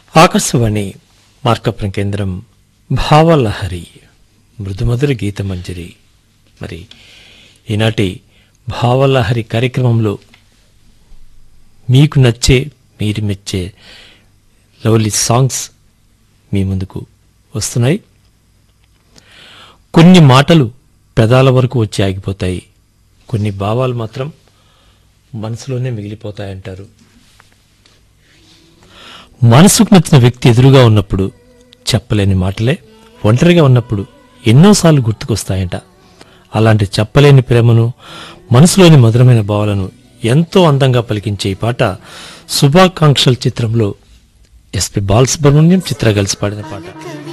ఆకాశవాణి మార్కపురం కేంద్రం భావలహరి మృదుమధుర గీతమంజరి మరి ఈనాటి భావలహరి కార్యక్రమంలో మీకు నచ్చే మీరు మెచ్చే లవ్లీ సాంగ్స్ మీ ముందుకు వస్తున్నాయి కొన్ని మాటలు పెదాల వరకు వచ్చి ఆగిపోతాయి కొన్ని భావాలు మాత్రం మనసులోనే మిగిలిపోతాయంటారు మనసుకు నచ్చిన వ్యక్తి ఎదురుగా ఉన్నప్పుడు చెప్పలేని మాటలే ఒంటరిగా ఉన్నప్పుడు ఎన్నోసార్లు గుర్తుకొస్తాయంట అలాంటి చెప్పలేని ప్రేమను మనసులోని మధురమైన భావాలను ఎంతో అందంగా పలికించే ఈ పాట శుభాకాంక్షల చిత్రంలో ఎస్పి బాలసుబ్రహ్మణ్యం చిత్ర కలిసి పాడిన పాట